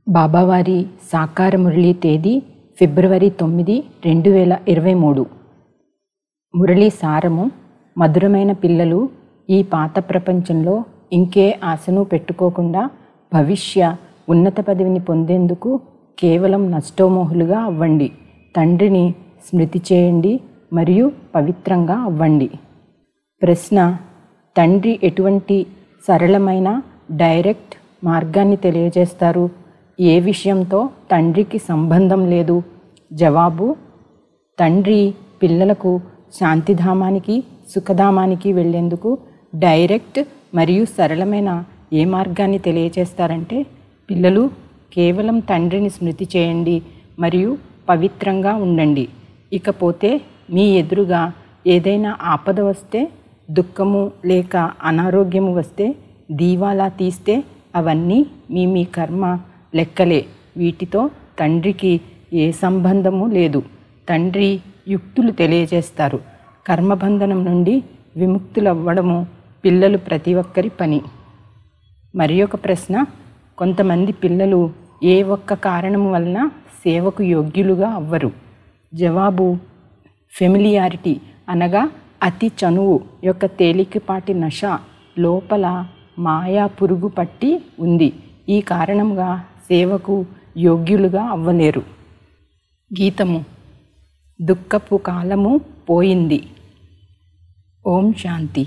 బాబావారి సాకార మురళీ తేదీ ఫిబ్రవరి తొమ్మిది రెండు వేల ఇరవై మూడు మురళీ సారము మధురమైన పిల్లలు ఈ పాత ప్రపంచంలో ఇంకే ఆశను పెట్టుకోకుండా భవిష్య ఉన్నత పదవిని పొందేందుకు కేవలం నష్టోమోహులుగా అవ్వండి తండ్రిని స్మృతి చేయండి మరియు పవిత్రంగా అవ్వండి ప్రశ్న తండ్రి ఎటువంటి సరళమైన డైరెక్ట్ మార్గాన్ని తెలియజేస్తారు ఏ విషయంతో తండ్రికి సంబంధం లేదు జవాబు తండ్రి పిల్లలకు శాంతిధామానికి సుఖధామానికి వెళ్ళేందుకు డైరెక్ట్ మరియు సరళమైన ఏ మార్గాన్ని తెలియజేస్తారంటే పిల్లలు కేవలం తండ్రిని స్మృతి చేయండి మరియు పవిత్రంగా ఉండండి ఇకపోతే మీ ఎదురుగా ఏదైనా ఆపద వస్తే దుఃఖము లేక అనారోగ్యము వస్తే దీవాలా తీస్తే అవన్నీ మీ మీ కర్మ లెక్కలే వీటితో తండ్రికి ఏ సంబంధము లేదు తండ్రి యుక్తులు తెలియజేస్తారు కర్మబంధనం నుండి విముక్తులవ్వడము పిల్లలు ప్రతి ఒక్కరి పని మరి ఒక ప్రశ్న కొంతమంది పిల్లలు ఏ ఒక్క కారణం వలన సేవకు యోగ్యులుగా అవ్వరు జవాబు ఫెమిలియారిటీ అనగా అతి చనువు యొక్క తేలికపాటి నష లోపల మాయా పురుగు పట్టి ఉంది ఈ కారణంగా సేవకు యోగ్యులుగా అవ్వలేరు గీతము దుఃఖపు కాలము పోయింది ఓం శాంతి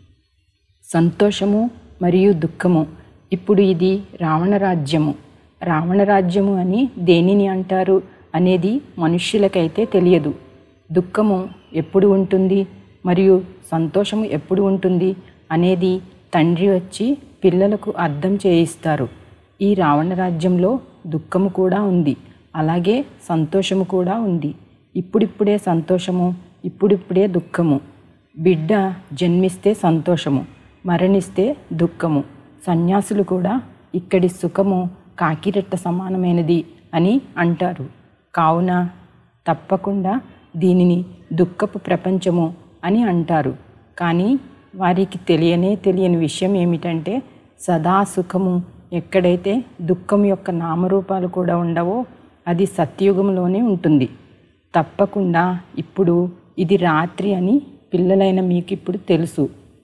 సంతోషము మరియు దుఃఖము ఇప్పుడు ఇది రావణరాజ్యము రావణరాజ్యము అని దేనిని అంటారు అనేది మనుష్యులకైతే తెలియదు దుఃఖము ఎప్పుడు ఉంటుంది మరియు సంతోషము ఎప్పుడు ఉంటుంది అనేది తండ్రి వచ్చి పిల్లలకు అర్థం చేయిస్తారు ఈ రావణరాజ్యంలో దుఃఖము కూడా ఉంది అలాగే సంతోషము కూడా ఉంది ఇప్పుడిప్పుడే సంతోషము ఇప్పుడిప్పుడే దుఃఖము బిడ్డ జన్మిస్తే సంతోషము మరణిస్తే దుఃఖము సన్యాసులు కూడా ఇక్కడి సుఖము కాకిరెట్ట సమానమైనది అని అంటారు కావున తప్పకుండా దీనిని దుఃఖపు ప్రపంచము అని అంటారు కానీ వారికి తెలియనే తెలియని విషయం ఏమిటంటే సదా సుఖము ఎక్కడైతే దుఃఖం యొక్క నామరూపాలు కూడా ఉండవో అది సత్యుగంలోనే ఉంటుంది తప్పకుండా ఇప్పుడు ఇది రాత్రి అని పిల్లలైన మీకు ఇప్పుడు తెలుసు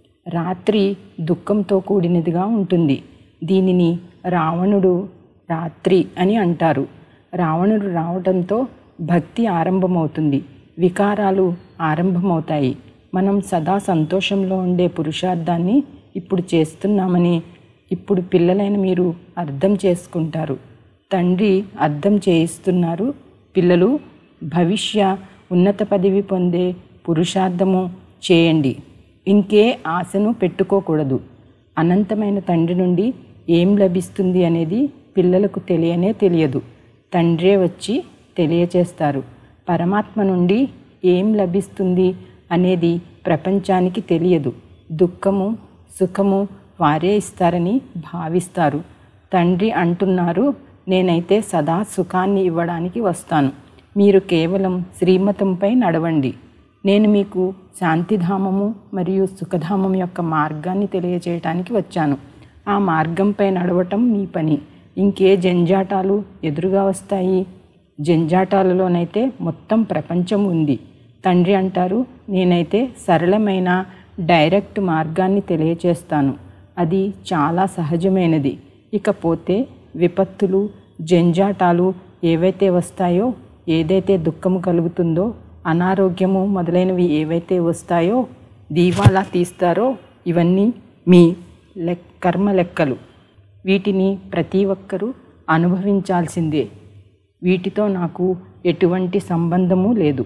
రాత్రి దుఃఖంతో కూడినదిగా ఉంటుంది దీనిని రావణుడు రాత్రి అని అంటారు రావణుడు రావడంతో భక్తి ఆరంభమవుతుంది వికారాలు ఆరంభమవుతాయి మనం సదా సంతోషంలో ఉండే పురుషార్థాన్ని ఇప్పుడు చేస్తున్నామని ఇప్పుడు పిల్లలైన మీరు అర్థం చేసుకుంటారు తండ్రి అర్థం చేయిస్తున్నారు పిల్లలు భవిష్య ఉన్నత పదవి పొందే పురుషార్థము చేయండి ఇంకే ఆశను పెట్టుకోకూడదు అనంతమైన తండ్రి నుండి ఏం లభిస్తుంది అనేది పిల్లలకు తెలియనే తెలియదు తండ్రే వచ్చి తెలియచేస్తారు పరమాత్మ నుండి ఏం లభిస్తుంది అనేది ప్రపంచానికి తెలియదు దుఃఖము సుఖము వారే ఇస్తారని భావిస్తారు తండ్రి అంటున్నారు నేనైతే సదా సుఖాన్ని ఇవ్వడానికి వస్తాను మీరు కేవలం శ్రీమతంపై నడవండి నేను మీకు శాంతిధామము మరియు సుఖధామం యొక్క మార్గాన్ని తెలియజేయటానికి వచ్చాను ఆ మార్గంపై నడవటం మీ పని ఇంకే జంజాటాలు ఎదురుగా వస్తాయి జంజాటాలలోనైతే మొత్తం ప్రపంచం ఉంది తండ్రి అంటారు నేనైతే సరళమైన డైరెక్ట్ మార్గాన్ని తెలియచేస్తాను అది చాలా సహజమైనది ఇకపోతే విపత్తులు జంజాటాలు ఏవైతే వస్తాయో ఏదైతే దుఃఖము కలుగుతుందో అనారోగ్యము మొదలైనవి ఏవైతే వస్తాయో దీవాలా తీస్తారో ఇవన్నీ మీ లెక్ కర్మ లెక్కలు వీటిని ప్రతి ఒక్కరూ అనుభవించాల్సిందే వీటితో నాకు ఎటువంటి సంబంధము లేదు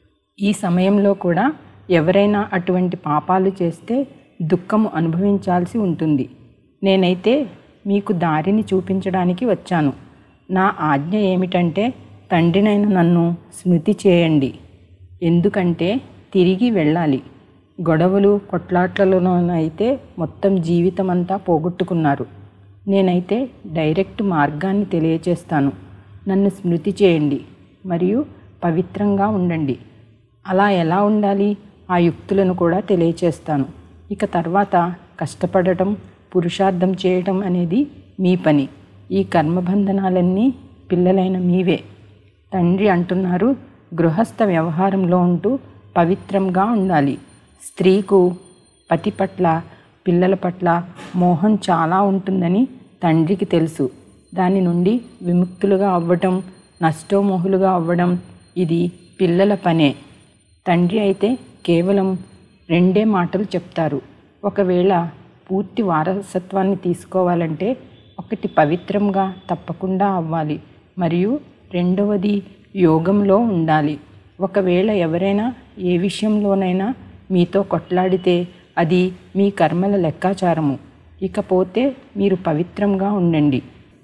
ఈ సమయంలో కూడా ఎవరైనా అటువంటి పాపాలు చేస్తే దుఃఖము అనుభవించాల్సి ఉంటుంది నేనైతే మీకు దారిని చూపించడానికి వచ్చాను నా ఆజ్ఞ ఏమిటంటే తండ్రినైన నన్ను స్మృతి చేయండి ఎందుకంటే తిరిగి వెళ్ళాలి గొడవలు కొట్లాట్లలోనైతే మొత్తం జీవితం అంతా పోగొట్టుకున్నారు నేనైతే డైరెక్ట్ మార్గాన్ని తెలియచేస్తాను నన్ను స్మృతి చేయండి మరియు పవిత్రంగా ఉండండి అలా ఎలా ఉండాలి ఆ యుక్తులను కూడా తెలియచేస్తాను ఇక తర్వాత కష్టపడటం పురుషార్థం చేయటం అనేది మీ పని ఈ కర్మబంధనాలన్నీ పిల్లలైన మీవే తండ్రి అంటున్నారు గృహస్థ వ్యవహారంలో ఉంటూ పవిత్రంగా ఉండాలి స్త్రీకు పతి పట్ల పిల్లల పట్ల మోహం చాలా ఉంటుందని తండ్రికి తెలుసు దాని నుండి విముక్తులుగా అవ్వటం నష్టోమోహులుగా అవ్వడం ఇది పిల్లల పనే తండ్రి అయితే కేవలం రెండే మాటలు చెప్తారు ఒకవేళ పూర్తి వారసత్వాన్ని తీసుకోవాలంటే ఒకటి పవిత్రంగా తప్పకుండా అవ్వాలి మరియు రెండవది యోగంలో ఉండాలి ఒకవేళ ఎవరైనా ఏ విషయంలోనైనా మీతో కొట్లాడితే అది మీ కర్మల లెక్కాచారము ఇకపోతే మీరు పవిత్రంగా ఉండండి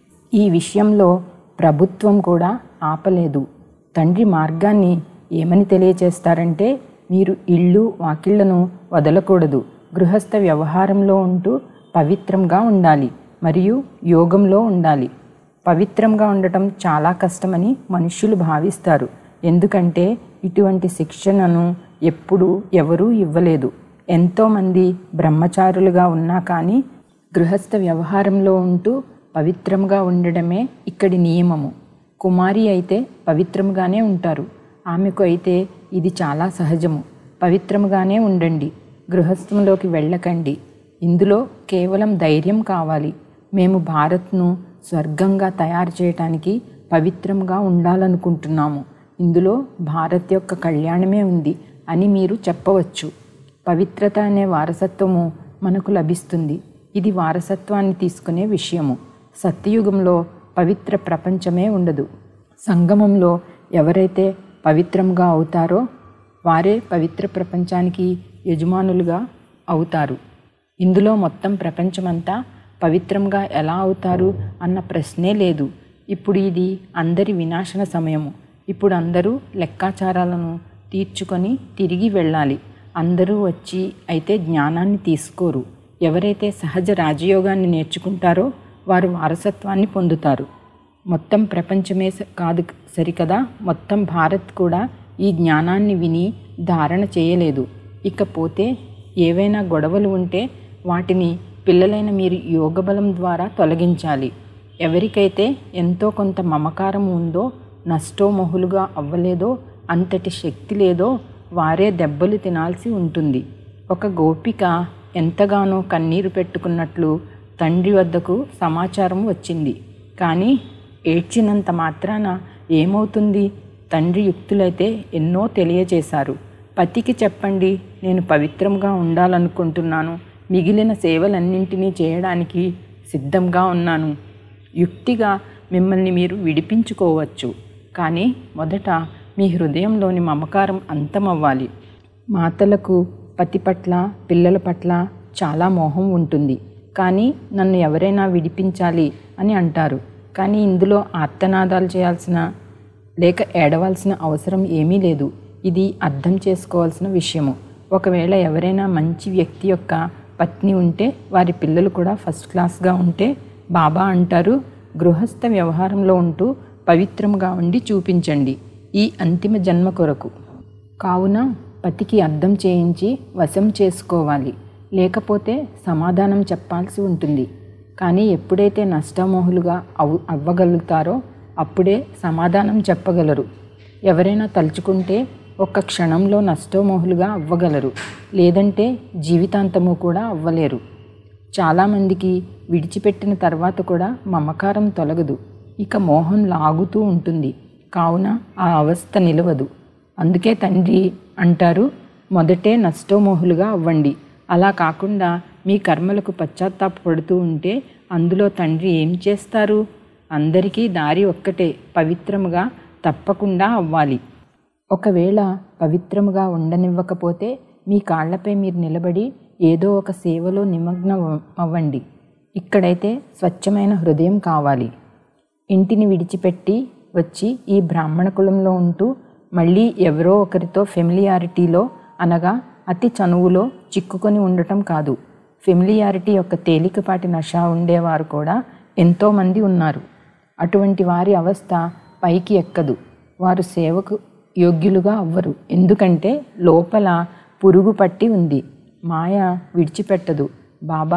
ఈ విషయంలో ప్రభుత్వం కూడా ఆపలేదు తండ్రి మార్గాన్ని ఏమని తెలియచేస్తారంటే మీరు ఇళ్ళు వాకిళ్లను వదలకూడదు గృహస్థ వ్యవహారంలో ఉంటూ పవిత్రంగా ఉండాలి మరియు యోగంలో ఉండాలి పవిత్రంగా ఉండటం చాలా కష్టమని మనుష్యులు భావిస్తారు ఎందుకంటే ఇటువంటి శిక్షణను ఎప్పుడూ ఎవరూ ఇవ్వలేదు ఎంతోమంది బ్రహ్మచారులుగా ఉన్నా కానీ గృహస్థ వ్యవహారంలో ఉంటూ పవిత్రంగా ఉండడమే ఇక్కడి నియమము కుమారి అయితే పవిత్రంగానే ఉంటారు ఆమెకు అయితే ఇది చాలా సహజము పవిత్రముగానే ఉండండి గృహస్థంలోకి వెళ్ళకండి ఇందులో కేవలం ధైర్యం కావాలి మేము భారత్ను స్వర్గంగా తయారు చేయటానికి పవిత్రంగా ఉండాలనుకుంటున్నాము ఇందులో భారత్ యొక్క కళ్యాణమే ఉంది అని మీరు చెప్పవచ్చు పవిత్రత అనే వారసత్వము మనకు లభిస్తుంది ఇది వారసత్వాన్ని తీసుకునే విషయము సత్యయుగంలో పవిత్ర ప్రపంచమే ఉండదు సంగమంలో ఎవరైతే పవిత్రంగా అవుతారో వారే పవిత్ర ప్రపంచానికి యజమానులుగా అవుతారు ఇందులో మొత్తం ప్రపంచమంతా పవిత్రంగా ఎలా అవుతారు అన్న ప్రశ్నే లేదు ఇప్పుడు ఇది అందరి వినాశన సమయము ఇప్పుడు అందరూ లెక్కాచారాలను తీర్చుకొని తిరిగి వెళ్ళాలి అందరూ వచ్చి అయితే జ్ఞానాన్ని తీసుకోరు ఎవరైతే సహజ రాజయోగాన్ని నేర్చుకుంటారో వారు వారసత్వాన్ని పొందుతారు మొత్తం ప్రపంచమే స- కాదు సరికదా మొత్తం భారత్ కూడా ఈ జ్ఞానాన్ని విని ధారణ చేయలేదు ఇకపోతే ఏవైనా గొడవలు ఉంటే వాటిని పిల్లలైన మీరు యోగబలం ద్వారా తొలగించాలి ఎవరికైతే ఎంతో కొంత మమకారం ఉందో నష్టోమోహులుగా అవ్వలేదో అంతటి శక్తి లేదో వారే దెబ్బలు తినాల్సి ఉంటుంది ఒక గోపిక ఎంతగానో కన్నీరు పెట్టుకున్నట్లు తండ్రి వద్దకు సమాచారం వచ్చింది కానీ ఏడ్చినంత మాత్రాన ఏమవుతుంది తండ్రి యుక్తులైతే ఎన్నో తెలియచేశారు పతికి చెప్పండి నేను పవిత్రంగా ఉండాలనుకుంటున్నాను మిగిలిన సేవలన్నింటినీ చేయడానికి సిద్ధంగా ఉన్నాను యుక్తిగా మిమ్మల్ని మీరు విడిపించుకోవచ్చు కానీ మొదట మీ హృదయంలోని మమకారం అంతమవ్వాలి మాతలకు పతి పట్ల పిల్లల పట్ల చాలా మోహం ఉంటుంది కానీ నన్ను ఎవరైనా విడిపించాలి అని అంటారు కానీ ఇందులో ఆర్తనాదాలు చేయాల్సిన లేక ఏడవాల్సిన అవసరం ఏమీ లేదు ఇది అర్థం చేసుకోవాల్సిన విషయము ఒకవేళ ఎవరైనా మంచి వ్యక్తి యొక్క పత్ని ఉంటే వారి పిల్లలు కూడా ఫస్ట్ క్లాస్గా ఉంటే బాబా అంటారు గృహస్థ వ్యవహారంలో ఉంటూ పవిత్రంగా ఉండి చూపించండి ఈ అంతిమ జన్మ కొరకు కావున పతికి అర్థం చేయించి వశం చేసుకోవాలి లేకపోతే సమాధానం చెప్పాల్సి ఉంటుంది కానీ ఎప్పుడైతే నష్టమోహులుగా అవు అవ్వగలుగుతారో అప్పుడే సమాధానం చెప్పగలరు ఎవరైనా తలుచుకుంటే ఒక్క క్షణంలో నష్టమోహులుగా అవ్వగలరు లేదంటే జీవితాంతము కూడా అవ్వలేరు చాలామందికి విడిచిపెట్టిన తర్వాత కూడా మమకారం తొలగదు ఇక మోహం లాగుతూ ఉంటుంది కావున ఆ అవస్థ నిలవదు అందుకే తండ్రి అంటారు మొదటే నష్టోమోహులుగా అవ్వండి అలా కాకుండా మీ కర్మలకు పశ్చాత్తాపడుతూ ఉంటే అందులో తండ్రి ఏం చేస్తారు అందరికీ దారి ఒక్కటే పవిత్రముగా తప్పకుండా అవ్వాలి ఒకవేళ పవిత్రముగా ఉండనివ్వకపోతే మీ కాళ్లపై మీరు నిలబడి ఏదో ఒక సేవలో నిమగ్నం అవ్వండి ఇక్కడైతే స్వచ్ఛమైన హృదయం కావాలి ఇంటిని విడిచిపెట్టి వచ్చి ఈ బ్రాహ్మణ కులంలో ఉంటూ మళ్ళీ ఎవరో ఒకరితో ఫెమిలియారిటీలో అనగా అతి చనువులో చిక్కుకొని ఉండటం కాదు ఫెమిలియారిటీ యొక్క తేలికపాటి నష ఉండేవారు కూడా ఎంతోమంది ఉన్నారు అటువంటి వారి అవస్థ పైకి ఎక్కదు వారు సేవకు యోగ్యులుగా అవ్వరు ఎందుకంటే లోపల పురుగు పట్టి ఉంది మాయ విడిచిపెట్టదు బాబా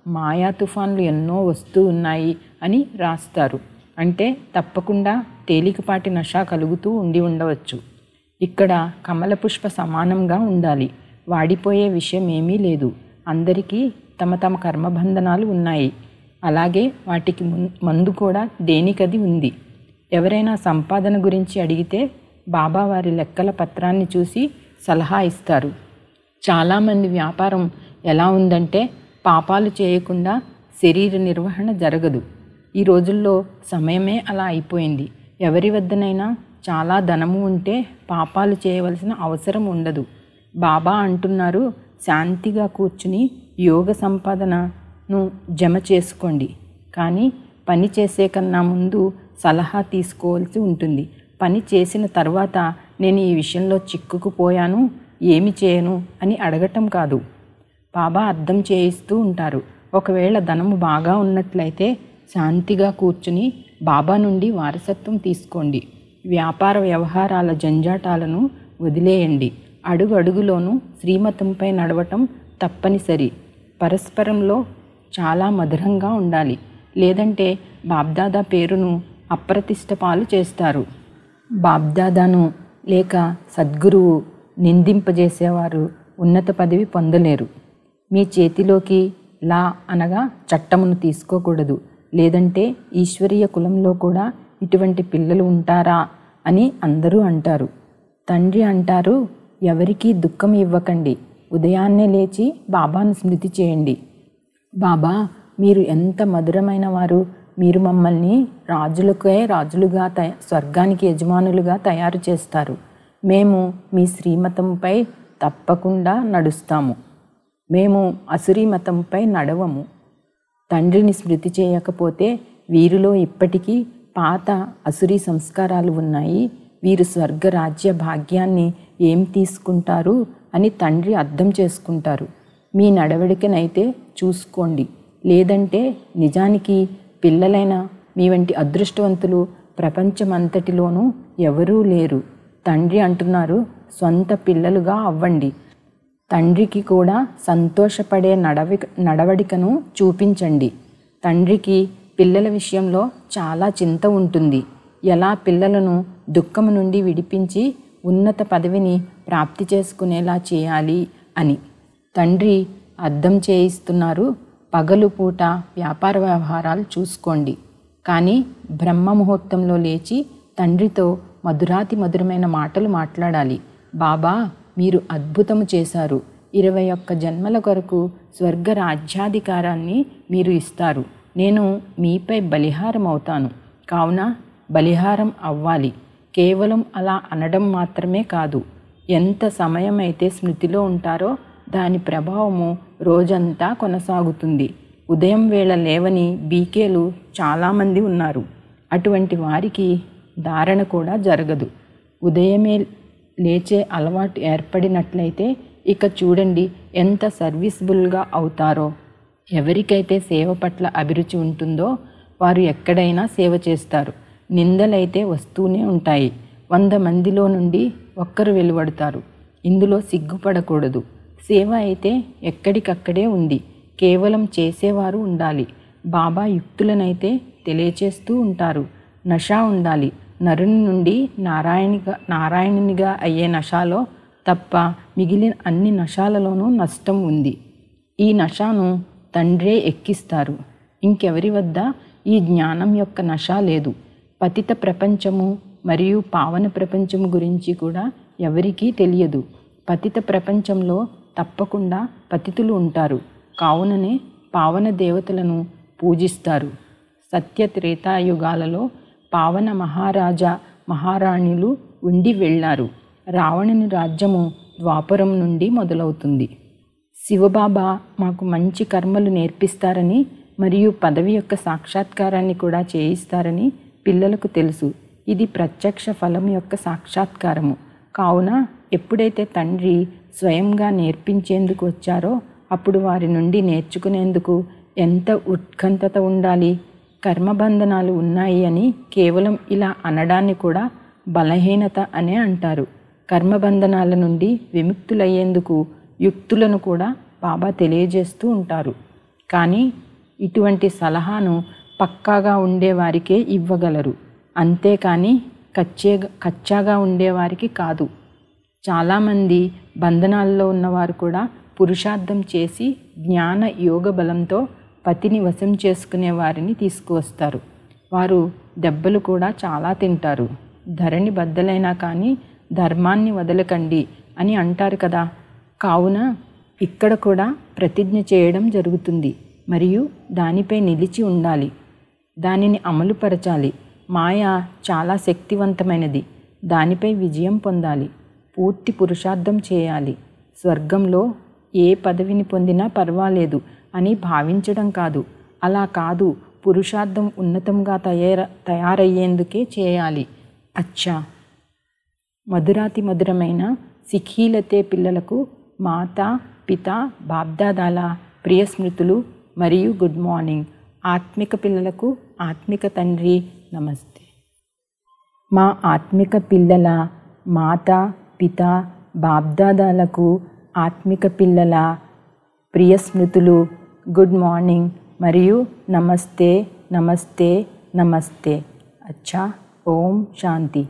మాయా తుఫాన్లు ఎన్నో వస్తూ ఉన్నాయి అని రాస్తారు అంటే తప్పకుండా తేలికపాటి నష కలుగుతూ ఉండి ఉండవచ్చు ఇక్కడ కమల పుష్ప సమానంగా ఉండాలి వాడిపోయే విషయం ఏమీ లేదు అందరికీ తమ తమ కర్మబంధనాలు ఉన్నాయి అలాగే వాటికి ముం- మందు కూడా దేనికది ఉంది ఎవరైనా సంపాదన గురించి అడిగితే బాబా వారి లెక్కల పత్రాన్ని చూసి సలహా ఇస్తారు చాలామంది వ్యాపారం ఎలా ఉందంటే పాపాలు చేయకుండా శరీర నిర్వహణ జరగదు ఈ రోజుల్లో సమయమే అలా అయిపోయింది ఎవరి వద్దనైనా చాలా ధనము ఉంటే పాపాలు చేయవలసిన అవసరం ఉండదు బాబా అంటున్నారు శాంతిగా కూర్చుని యోగ సంపాదనను జమ చేసుకోండి కానీ పని చేసే కన్నా ముందు సలహా తీసుకోవాల్సి ఉంటుంది పని చేసిన తర్వాత నేను ఈ విషయంలో చిక్కుకుపోయాను ఏమి చేయను అని అడగటం కాదు బాబా అర్థం చేయిస్తూ ఉంటారు ఒకవేళ ధనము బాగా ఉన్నట్లయితే శాంతిగా కూర్చుని బాబా నుండి వారసత్వం తీసుకోండి వ్యాపార వ్యవహారాల జంజాటాలను వదిలేయండి అడుగు అడుగులోనూ శ్రీమతంపై నడవటం తప్పనిసరి పరస్పరంలో చాలా మధురంగా ఉండాలి లేదంటే బాబ్దాదా పేరును అప్రతిష్ట పాలు చేస్తారు బాబ్దాదాను లేక సద్గురువు నిందింపజేసేవారు ఉన్నత పదవి పొందలేరు మీ చేతిలోకి లా అనగా చట్టమును తీసుకోకూడదు లేదంటే ఈశ్వరీయ కులంలో కూడా ఇటువంటి పిల్లలు ఉంటారా అని అందరూ అంటారు తండ్రి అంటారు ఎవరికీ దుఃఖం ఇవ్వకండి ఉదయాన్నే లేచి బాబాను స్మృతి చేయండి బాబా మీరు ఎంత మధురమైన వారు మీరు మమ్మల్ని రాజులకే రాజులుగా తయ స్వర్గానికి యజమానులుగా తయారు చేస్తారు మేము మీ శ్రీమతంపై తప్పకుండా నడుస్తాము మేము అసురీ మతంపై నడవము తండ్రిని స్మృతి చేయకపోతే వీరిలో ఇప్పటికీ పాత అసురీ సంస్కారాలు ఉన్నాయి వీరు స్వర్గ రాజ్య భాగ్యాన్ని ఏం తీసుకుంటారు అని తండ్రి అర్థం చేసుకుంటారు మీ నడవడికనైతే చూసుకోండి లేదంటే నిజానికి పిల్లలైన మీ వంటి అదృష్టవంతులు ప్రపంచమంతటిలోనూ ఎవరూ లేరు తండ్రి అంటున్నారు సొంత పిల్లలుగా అవ్వండి తండ్రికి కూడా సంతోషపడే నడవి నడవడికను చూపించండి తండ్రికి పిల్లల విషయంలో చాలా చింత ఉంటుంది ఎలా పిల్లలను దుఃఖము నుండి విడిపించి ఉన్నత పదవిని ప్రాప్తి చేసుకునేలా చేయాలి అని తండ్రి అర్థం చేయిస్తున్నారు పగలు పూట వ్యాపార వ్యవహారాలు చూసుకోండి కానీ బ్రహ్మ ముహూర్తంలో లేచి తండ్రితో మధురాతి మధురమైన మాటలు మాట్లాడాలి బాబా మీరు అద్భుతము చేశారు ఇరవై ఒక్క జన్మల కొరకు స్వర్గ రాజ్యాధికారాన్ని మీరు ఇస్తారు నేను మీపై బలిహారం అవుతాను కావున బలిహారం అవ్వాలి కేవలం అలా అనడం మాత్రమే కాదు ఎంత సమయం అయితే స్మృతిలో ఉంటారో దాని ప్రభావము రోజంతా కొనసాగుతుంది ఉదయం వేళ లేవని బీకేలు చాలామంది ఉన్నారు అటువంటి వారికి ధారణ కూడా జరగదు ఉదయమే లేచే అలవాటు ఏర్పడినట్లయితే ఇక చూడండి ఎంత సర్వీసబుల్గా అవుతారో ఎవరికైతే సేవ పట్ల అభిరుచి ఉంటుందో వారు ఎక్కడైనా సేవ చేస్తారు నిందలైతే వస్తూనే ఉంటాయి వంద మందిలో నుండి ఒక్కరు వెలువడతారు ఇందులో సిగ్గుపడకూడదు సేవ అయితే ఎక్కడికక్కడే ఉంది కేవలం చేసేవారు ఉండాలి బాబా యుక్తులనైతే తెలియచేస్తూ ఉంటారు నష ఉండాలి నరుని నుండి నారాయణిగా నారాయణునిగా అయ్యే నషాలో తప్ప మిగిలిన అన్ని నషాలలోనూ నష్టం ఉంది ఈ నషాను తండ్రే ఎక్కిస్తారు ఇంకెవరి వద్ద ఈ జ్ఞానం యొక్క నష లేదు పతిత ప్రపంచము మరియు పావన ప్రపంచము గురించి కూడా ఎవరికీ తెలియదు పతిత ప్రపంచంలో తప్పకుండా పతితులు ఉంటారు కావుననే పావన దేవతలను పూజిస్తారు సత్య త్రేతాయుగాలలో పావన మహారాజా మహారాణులు ఉండి వెళ్ళారు రావణుని రాజ్యము ద్వాపరం నుండి మొదలవుతుంది శివబాబా మాకు మంచి కర్మలు నేర్పిస్తారని మరియు పదవి యొక్క సాక్షాత్కారాన్ని కూడా చేయిస్తారని పిల్లలకు తెలుసు ఇది ప్రత్యక్ష ఫలం యొక్క సాక్షాత్కారము కావున ఎప్పుడైతే తండ్రి స్వయంగా నేర్పించేందుకు వచ్చారో అప్పుడు వారి నుండి నేర్చుకునేందుకు ఎంత ఉత్కంఠత ఉండాలి కర్మబంధనాలు ఉన్నాయి అని కేవలం ఇలా అనడాన్ని కూడా బలహీనత అనే అంటారు కర్మబంధనాల నుండి విముక్తులయ్యేందుకు యుక్తులను కూడా బాబా తెలియజేస్తూ ఉంటారు కానీ ఇటువంటి సలహాను పక్కాగా ఉండేవారికే ఇవ్వగలరు అంతేకాని కచ్చే కచ్చాగా ఉండేవారికి కాదు చాలామంది బంధనాల్లో ఉన్నవారు కూడా పురుషార్థం చేసి జ్ఞాన యోగ బలంతో పతిని వశం చేసుకునే వారిని తీసుకువస్తారు వారు దెబ్బలు కూడా చాలా తింటారు ధరణి బద్దలైనా కానీ ధర్మాన్ని వదలకండి అని అంటారు కదా కావున ఇక్కడ కూడా ప్రతిజ్ఞ చేయడం జరుగుతుంది మరియు దానిపై నిలిచి ఉండాలి దానిని అమలుపరచాలి మాయ చాలా శక్తివంతమైనది దానిపై విజయం పొందాలి పూర్తి పురుషార్థం చేయాలి స్వర్గంలో ఏ పదవిని పొందినా పర్వాలేదు అని భావించడం కాదు అలా కాదు పురుషార్థం ఉన్నతంగా తయార తయారయ్యేందుకే చేయాలి అచ్చా మధురాతి మధురమైన సిఖీలతే పిల్లలకు మాత పిత బాబ్దాదాల ప్రియ స్మృతులు మరియు గుడ్ మార్నింగ్ ఆత్మిక పిల్లలకు ఆత్మిక తండ్రి నమస్తే మా ఆత్మిక పిల్లల మాత పిత బాబ్దాదాలకు ఆత్మిక పిల్లల ప్రియ స్మృతులు గుడ్ మార్నింగ్ మరియు నమస్తే నమస్తే నమస్తే అచ్చా ఓం శాంతి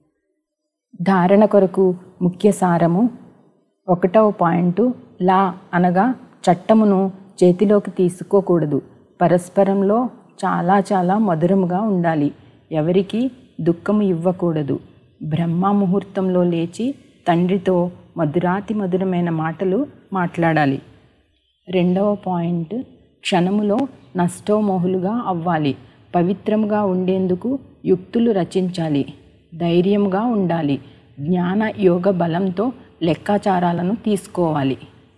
ధారణ కొరకు ముఖ్య సారము ఒకటవ పాయింట్ లా అనగా చట్టమును చేతిలోకి తీసుకోకూడదు పరస్పరంలో చాలా చాలా మధురముగా ఉండాలి ఎవరికి దుఃఖము ఇవ్వకూడదు బ్రహ్మ ముహూర్తంలో లేచి తండ్రితో మధురాతి మధురమైన మాటలు మాట్లాడాలి రెండవ పాయింట్ క్షణములో నష్టోమోహులుగా అవ్వాలి పవిత్రముగా ఉండేందుకు యుక్తులు రచించాలి ధైర్యంగా ఉండాలి జ్ఞాన యోగ బలంతో లెక్కాచారాలను తీసుకోవాలి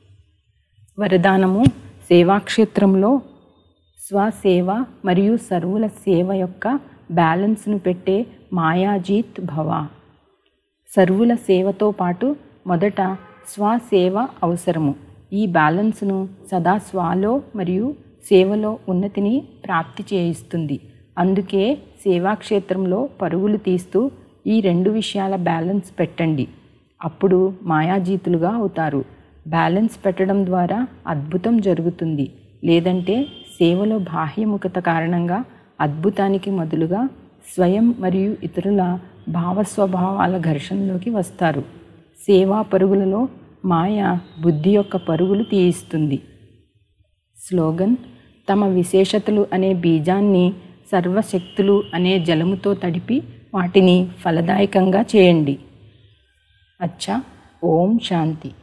వరదానము సేవాక్షేత్రంలో స్వసేవ మరియు సర్వుల సేవ యొక్క బ్యాలెన్స్ను పెట్టే మాయాజీత్ భవ సర్వుల సేవతో పాటు మొదట స్వసేవ అవసరము ఈ బ్యాలెన్స్ను సదా స్వాలో మరియు సేవలో ఉన్నతిని ప్రాప్తి చేయిస్తుంది అందుకే సేవాక్షేత్రంలో పరుగులు తీస్తూ ఈ రెండు విషయాల బ్యాలెన్స్ పెట్టండి అప్పుడు మాయాజీతులుగా అవుతారు బ్యాలెన్స్ పెట్టడం ద్వారా అద్భుతం జరుగుతుంది లేదంటే సేవలో బాహ్యముఖత కారణంగా అద్భుతానికి మొదలుగా స్వయం మరియు ఇతరుల భావస్వభావాల ఘర్షణలోకి వస్తారు సేవా పరుగులలో మాయ బుద్ధి యొక్క పరుగులు తీయిస్తుంది స్లోగన్ తమ విశేషతలు అనే బీజాన్ని సర్వశక్తులు అనే జలముతో తడిపి వాటిని ఫలదాయకంగా చేయండి అచ్చా ఓం శాంతి